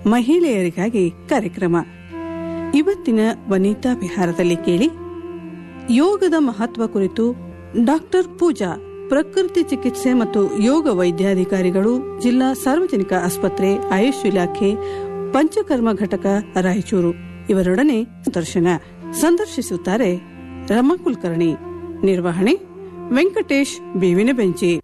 ಮಹಿಳೆಯರಿಗಾಗಿ ಕಾರ್ಯಕ್ರಮ ಇವತ್ತಿನ ವನಿತಾ ವಿಹಾರದಲ್ಲಿ ಕೇಳಿ ಯೋಗದ ಮಹತ್ವ ಕುರಿತು ಡಾಕ್ಟರ್ ಪೂಜಾ ಪ್ರಕೃತಿ ಚಿಕಿತ್ಸೆ ಮತ್ತು ಯೋಗ ವೈದ್ಯಾಧಿಕಾರಿಗಳು ಜಿಲ್ಲಾ ಸಾರ್ವಜನಿಕ ಆಸ್ಪತ್ರೆ ಆಯುಷ್ ಇಲಾಖೆ ಪಂಚಕರ್ಮ ಘಟಕ ರಾಯಚೂರು ಇವರೊಡನೆ ದರ್ಶನ ಸಂದರ್ಶಿಸುತ್ತಾರೆ ರಮಾ ಕುಲಕರ್ಣಿ ನಿರ್ವಹಣೆ ವೆಂಕಟೇಶ್ ಬೇವಿನ ಬೆಂಚಿ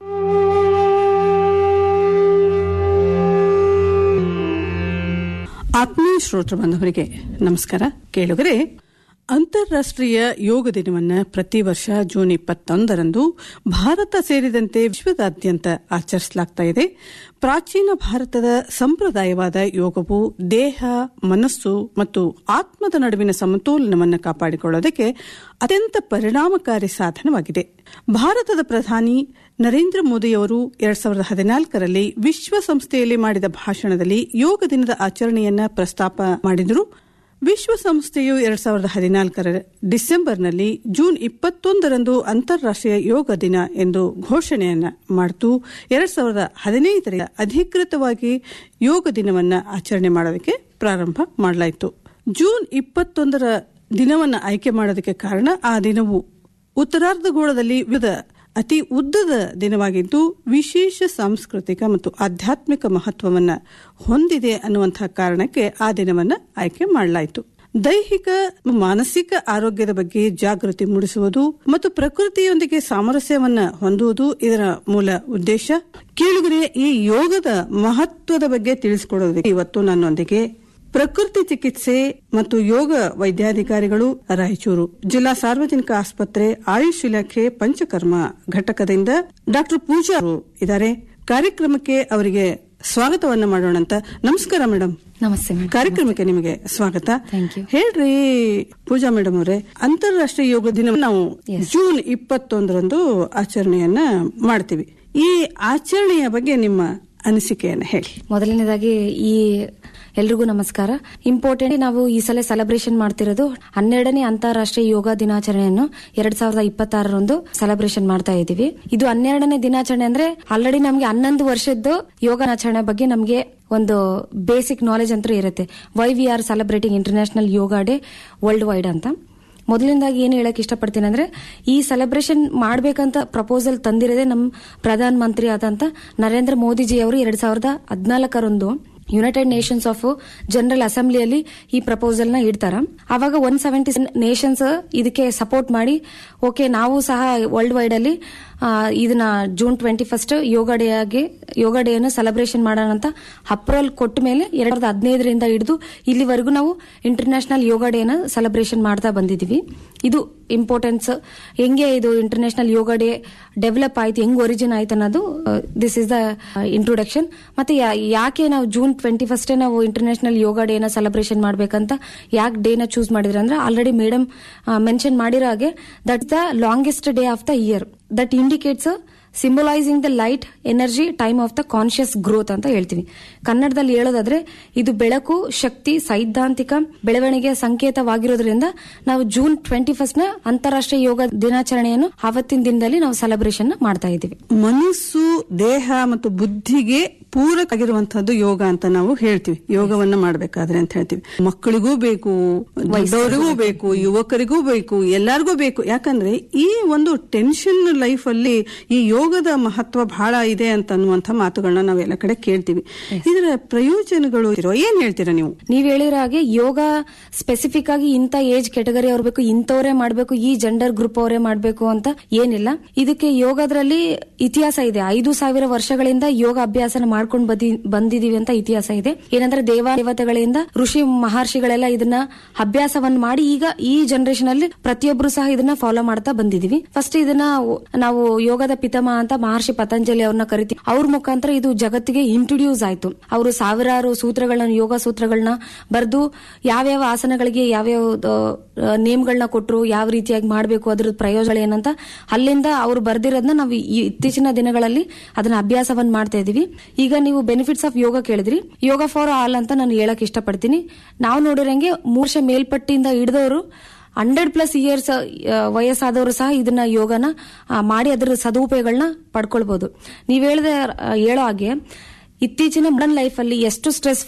ಆತ್ಮೀಯ ಶ್ರೋತೃ ಬಾಂಧವರಿಗೆ ನಮಸ್ಕಾರ ಕೇಳುಗರೆ ಅಂತಾರಾಷ್ಟ್ರೀಯ ಯೋಗ ದಿನವನ್ನು ಪ್ರತಿ ವರ್ಷ ಜೂನ್ ಇಪ್ಪತ್ತೊಂದರಂದು ಭಾರತ ಸೇರಿದಂತೆ ವಿಶ್ವದಾದ್ಯಂತ ಆಚರಿಸಲಾಗ್ತಾ ಇದೆ ಪ್ರಾಚೀನ ಭಾರತದ ಸಂಪ್ರದಾಯವಾದ ಯೋಗವು ದೇಹ ಮನಸ್ಸು ಮತ್ತು ಆತ್ಮದ ನಡುವಿನ ಸಮತೋಲನವನ್ನು ಕಾಪಾಡಿಕೊಳ್ಳೋದಕ್ಕೆ ಅತ್ಯಂತ ಪರಿಣಾಮಕಾರಿ ಸಾಧನವಾಗಿದೆ ಭಾರತದ ಪ್ರಧಾನಿ ನರೇಂದ್ರ ಮೋದಿಯವರು ಎರಡ್ ಸಾವಿರದ ಹದಿನಾಲ್ಕರಲ್ಲಿ ವಿಶ್ವಸಂಸ್ಥೆಯಲ್ಲಿ ಮಾಡಿದ ಭಾಷಣದಲ್ಲಿ ಯೋಗ ದಿನದ ಆಚರಣೆಯನ್ನ ಪ್ರಸ್ತಾಪ ಮಾಡಿದರು ವಿಶ್ವಸಂಸ್ಥೆಯು ಎರಡ್ ಸಾವಿರದ ಹದಿನಾಲ್ಕರ ಡಿಸೆಂಬರ್ನಲ್ಲಿ ಜೂನ್ ಇಪ್ಪತ್ತೊಂದರಂದು ಅಂತಾರಾಷ್ಟ್ರೀಯ ಯೋಗ ದಿನ ಎಂದು ಘೋಷಣೆಯನ್ನ ಮಾಡಿತು ಎರಡ್ ಸಾವಿರದ ಹದಿನೈದರ ಅಧಿಕೃತವಾಗಿ ಯೋಗ ದಿನವನ್ನ ಆಚರಣೆ ಮಾಡೋದಕ್ಕೆ ಪ್ರಾರಂಭ ಮಾಡಲಾಯಿತು ಜೂನ್ ಇಪ್ಪತ್ತೊಂದರ ದಿನವನ್ನು ಆಯ್ಕೆ ಮಾಡೋದಕ್ಕೆ ಕಾರಣ ಆ ದಿನವು ಉತ್ತರಾರ್ಧಗೋಳದಲ್ಲಿ ವಿವಿಧ ಅತಿ ಉದ್ದದ ದಿನವಾಗಿದ್ದು ವಿಶೇಷ ಸಾಂಸ್ಕೃತಿಕ ಮತ್ತು ಆಧ್ಯಾತ್ಮಿಕ ಮಹತ್ವವನ್ನು ಹೊಂದಿದೆ ಅನ್ನುವಂತಹ ಕಾರಣಕ್ಕೆ ಆ ದಿನವನ್ನು ಆಯ್ಕೆ ಮಾಡಲಾಯಿತು ದೈಹಿಕ ಮಾನಸಿಕ ಆರೋಗ್ಯದ ಬಗ್ಗೆ ಜಾಗೃತಿ ಮೂಡಿಸುವುದು ಮತ್ತು ಪ್ರಕೃತಿಯೊಂದಿಗೆ ಸಾಮರಸ್ಯವನ್ನ ಹೊಂದುವುದು ಇದರ ಮೂಲ ಉದ್ದೇಶ ಕೇಳುಗರೆ ಈ ಯೋಗದ ಮಹತ್ವದ ಬಗ್ಗೆ ತಿಳಿಸಿಕೊಡೋದಕ್ಕೆ ಇವತ್ತು ನನ್ನೊಂದಿಗೆ ಪ್ರಕೃತಿ ಚಿಕಿತ್ಸೆ ಮತ್ತು ಯೋಗ ವೈದ್ಯಾಧಿಕಾರಿಗಳು ರಾಯಚೂರು ಜಿಲ್ಲಾ ಸಾರ್ವಜನಿಕ ಆಸ್ಪತ್ರೆ ಆಯುಷ್ ಇಲಾಖೆ ಪಂಚಕರ್ಮ ಘಟಕದಿಂದ ಡಾಕ್ಟರ್ ಪೂಜಾ ಅವರು ಇದ್ದಾರೆ ಕಾರ್ಯಕ್ರಮಕ್ಕೆ ಅವರಿಗೆ ಸ್ವಾಗತವನ್ನ ಮಾಡೋಣ ಅಂತ ನಮಸ್ಕಾರ ಮೇಡಮ್ ನಮಸ್ತೆ ಮೇಡಮ್ ಕಾರ್ಯಕ್ರಮಕ್ಕೆ ನಿಮಗೆ ಸ್ವಾಗತ Thank you. ಹೇಳ್ರಿ ಪೂಜಾ ಮೇಡಮ್ ಅವರೇ ಅಂತಾರಾಷ್ಟ್ರೀಯ ಯೋಗ ದಿನ ನಾವು Yes. ಜೂನ್ ಇಪ್ಪತ್ತೊಂದರಂದು ಆಚರಣೆಯನ್ನ ಮಾಡ್ತೀವಿ ಈ ಆಚರಣೆಯ ಬಗ್ಗೆ ನಿಮ್ಮ ಅನಿಸಿಕೆಯನ್ನ ಹೇಳಿ ಮೊದಲನೇದಾಗಿ ಈ ಎಲ್ರಿಗೂ ನಮಸ್ಕಾರ ಇಂಪಾರ್ಟೆಂಟ್ ನಾವು ಈ ಸಲ ಸೆಲೆಬ್ರೇಷನ್ ಮಾಡ್ತಿರೋದು ಹನ್ನೆರಡನೇ ಅಂತಾರಾಷ್ಟ್ರೀಯ ಯೋಗ ದಿನಾಚರಣೆಯನ್ನು ಎರಡ್ ಸಾವಿರದ ಇಪ್ಪತ್ತಾರರಂದು ಸೆಲೆಬ್ರೇಷನ್ ಮಾಡ್ತಾ ಇದ್ದೀವಿ ಇದು ಹನ್ನೆರಡನೇ ದಿನಾಚರಣೆ ಅಂದ್ರೆ ಆಲ್ರೆಡಿ ನಮ್ಗೆ ಹನ್ನೊಂದು ವರ್ಷದ್ದು ಯೋಗ ದಿನಾಚರಣೆ ಬಗ್ಗೆ ನಮ್ಗೆ ಒಂದು ಬೇಸಿಕ್ ನಾಲೆಜ್ ಅಂತೂ ಇರುತ್ತೆ why we are celebrating international yoga day worldwide ಅಂತ ಮೊದಲಿಂದಾಗಿ ಏನು ಹೇಳಕ್ ಇಷ್ಟಪಡ್ತೀನಿ ಅಂದ್ರೆ ಈ ಸೆಲೆಬ್ರೇಷನ್ ಮಾಡ್ಬೇಕಂತ ಪ್ರಪೋಸಲ್ ತಂದಿರೋದೇ ನಮ್ಮ ಪ್ರಧಾನ ಮಂತ್ರಿ ಆದಂತ ನರೇಂದ್ರ ಮೋದಿಜಿ ಅವರು ಎರಡ್ ಸಾವಿರದ ಹದಿನಾಲ್ಕರಂದು ಯುನೈಟೆಡ್ ನೇಷನ್ಸ್ ಆಫ್ ಜನರಲ್ ಅಸೆಂಬ್ಲಿಯಲ್ಲಿ ಈ ಪ್ರಪೋಸಲ್ ನ ಇಡ್ತಾರ ಅವಾಗ ಒನ್ ಸೆವೆಂಟಿ ನೇಷನ್ಸ್ ಇದಕ್ಕೆ ಸಪೋರ್ಟ್ ಮಾಡಿ ಓಕೆ ನಾವು ಸಹ ವರ್ಲ್ಡ್ ವೈಡ್ ಅಲ್ಲಿ ಆ, ಇದನ್ನ June twenty first yoga day ಆಗಿ ಯೋಗ ಡೇ ಅನ್ನು ಸೆಲೆಬ್ರೇಷನ್ ಮಾಡೋಣ ಅಂತ ಅಪ್ರೂವಲ್ ಕೊಟ್ಟ ಮೇಲೆ ಎರಡ್ ಸಾವಿರದ ಹದಿನೈದರಿಂದ ಹಿಡಿದು ಇಲ್ಲಿವರೆಗೂ ನಾವು ಇಂಟರ್ನ್ಯಾಷನಲ್ ಯೋಗ ಡೇ ನ ಸೆಲೆಬ್ರೇಷನ್ ಮಾಡ್ತಾ ಬಂದಿದೀವಿ ಇದು ಇಂಪಾರ್ಟೆನ್ಸ್ ಹೆಂಗೆ ಇದು ಇಂಟರ್ನ್ಯಾಷನಲ್ ಯೋಗ ಡೇ ಡೆವಲಪ್ ಆಯ್ತು ಹೆಂಗ್ ಒರಿಜಿನ್ ಆಯ್ತು ಅನ್ನೋದು ದಿಸ್ ಇಸ್ ದ ಇಂಟ್ರೊಡಕ್ಷನ್ ಮತ್ತೆ ಯಾ- ಯಾಕೆ ನಾವು ಜೂನ್ ಟ್ವೆಂಟಿ ಫಸ್ಟೇ ನಾವು ಇಂಟರ್ನ್ಯಾಷನಲ್ ಯೋಗ ಡೇ ನ ಸೆಲೆಬ್ರೇಷನ್ ಮಾಡ್ಬೇಕಂತ ಯಾಕೆ ಡೇ ನ ಚೂಸ್ ಮಾಡಿದ್ರೆ ಅಂದ್ರೆ ಆಲ್ರೆಡಿ ಮೇಡಮ್ ಮೆನ್ಷನ್ ಮಾಡಿರೋ ಹಾಗೆ that the longest day of the year that indicates symbolising the light energy time of the conscious growth ಅಂತ ಹೇಳ್ತೀವಿ ಕನ್ನಡದಲ್ಲಿ ಹೇಳೋದಾದ್ರೆ ಇದು ಬೆಳಕು ಶಕ್ತಿ ಸೈದ್ಧಾಂತಿಕ ಬೆಳವಣಿಗೆಯ ಸಂಕೇತವಾಗಿರೋದ್ರಿಂದ ನಾವು ಜೂನ್ ಟ್ವೆಂಟಿ ಫಸ್ಟ್ ನ ಅಂತಾರಾಷ್ಟ್ರೀಯ ಯೋಗ ದಿನಾಚರಣೆಯನ್ನು ಆವತ್ತಿನ ದಿನದಲ್ಲಿ ನಾವು ಸೆಲೆಬ್ರೇಷನ್ ಮಾಡ್ತಾ ಇದ್ದೀವಿ ಮನಸ್ಸು ದೇಹ ಮತ್ತು ಬುದ್ಧಿಗೆ ಪೂರಕ ಆಗಿರುವಂತಹದ್ದು ಯೋಗ ಅಂತ ನಾವು ಹೇಳ್ತೀವಿ ಯೋಗವನ್ನ ಮಾಡಬೇಕಾದ್ರೆ ಅಂತ ಹೇಳ್ತೀವಿ ಮಕ್ಕಳಿಗೂ ಬೇಕು ದೊಡ್ಡವರಿಗೂ ಬೇಕು ಯುವಕರಿಗೂ ಬೇಕು ಎಲ್ಲರಿಗೂ ಬೇಕು ಯಾಕಂದ್ರೆ ಈ ಒಂದು ಟೆನ್ಷನ್ ಲೈಫ್ ಅಲ್ಲಿ ಈ ಯೋಗದ ಮಹತ್ವ ಬಹಳ ಇದೆ ಅಂತ ಅನ್ನುವಂಥ ಮಾತುಗಳನ್ನ ನಾವು ಎಲ್ಲ ಕಡೆ ಕೇಳ್ತೀವಿ ಇದರ ಪ್ರಯೋಜನಗಳು ಇರೋ ಏನ್ ಹೇಳ್ತೀರಾ ನೀವು ನೀವ್ ಹೇಳಿರೋ ಹಾಗೆ ಯೋಗ ಸ್ಪೆಸಿಫಿಕ್ ಆಗಿ ಇಂಥ ಏಜ್ ಕೆಟಗರಿ ಅವ್ರು ಬೇಕು ಇಂಥವ್ರೇ ಮಾಡ್ಬೇಕು ಈ ಜೆಂಡರ್ ಗ್ರೂಪ್ ಅವರೇ ಮಾಡ್ಬೇಕು ಅಂತ ಏನಿಲ್ಲ ಇದಕ್ಕೆ ಯೋಗದ್ರಲ್ಲಿ ಇತಿಹಾಸ ಇದೆ ಐದು ಸಾವಿರ ವರ್ಷಗಳಿಂದ ಯೋಗ ಅಭ್ಯಾಸನ ಮಾಡ್ಕೊಂಡು ಬಂದಿ ಬಂದಿದೀವಿ ಅಂತ ಇತಿಹಾಸ ಇದೆ ಏನಂದ್ರೆ ದೇವ ದೇವತೆಗಳಿಂದ ಋಷಿ ಮಹರ್ಷಿಗಳೆಲ್ಲ ಇದನ್ನ ಅಭ್ಯಾಸವನ್ನ ಮಾಡಿ ಈಗ ಈ ಜನರೇಷನ್ ಅಲ್ಲಿ ಪ್ರತಿಯೊಬ್ರು ಸಹ ಇದನ್ನ ಫಾಲೋ ಮಾಡ್ತಾ ಬಂದಿದೀವಿ ಫಸ್ಟ್ ಇದನ್ನ ನಾವು ಯೋಗದ ಪಿತಾಮಹ ಅಂತ ಮಹರ್ಷಿ ಪತಂಜಲಿ ಅವ್ರನ್ನ ಕರಿತೀವಿ ಅವ್ರ ಮುಖಾಂತರ ಇದು ಜಗತ್ತಿಗೆ ಇಂಟ್ರೊಡ್ಯೂಸ್ ಆಯ್ತು ಅವರು ಸಾವಿರಾರು ಸೂತ್ರಗಳನ್ನ ಯೋಗ ಸೂತ್ರಗಳನ್ನ ಬರೆದು ಯಾವ್ಯಾವ ಆಸನಗಳಿಗೆ ಯಾವ್ಯಾವ ನೇಮ್ಗಳನ್ನ ಕೊಟ್ಟರು ಯಾವ ರೀತಿಯಾಗಿ ಮಾಡಬೇಕು ಅದ್ರ ಪ್ರಯೋಜನ ಏನಂತ ಅಲ್ಲಿಂದ ಅವ್ರು ಬರ್ದಿರೋದನ್ನ ನಾವು ಈ ಇತ್ತೀಚಿನ ದಿನಗಳಲ್ಲಿ ಅದನ್ನ ಅಭ್ಯಾಸವನ್ನ ಮಾಡ್ತಾ ಇದೀವಿ ಈಗ ನೀವು ಬೆನಿಫಿಟ್ಸ್ ಆಫ್ ಯೋಗ ಕೇಳಿದ್ರಿ ಯೋಗ ಫಾರ್ ಆಲ್ ಅಂತ ನಾನು ಹೇಳಕ್ ಇಷ್ಟಪಡ್ತೀನಿ ನಾವು ನೋಡಿರಂಗೆ ಮೂರು ವರ್ಷ ಮೇಲ್ಪಟ್ಟಿಂದ ಹಿಡಿದವರು ಹಂಡ್ರೆಡ್ ಪ್ಲಸ್ ಇಯರ್ಸ್ ವಯಸ್ಸಾದವರು ಸಹ ಇದನ್ನ ಯೋಗನ ಆ, ಮಾಡಿ ಅದರ ಸದುಪಯೋಗಗಳನ್ನ ಪಡ್ಕೊಳ್ಬಹುದು ನೀವ್ ಹೇಳ್ದೆ ಆ, ಹೇಳೋ ಹಾಗೆ ಇತ್ತೀಚಿನ ಮಾಡರ್ನ್ ಲೈಫ್ ಅಲ್ಲಿ ಎಷ್ಟು ಸ್ಟ್ರೆಸ್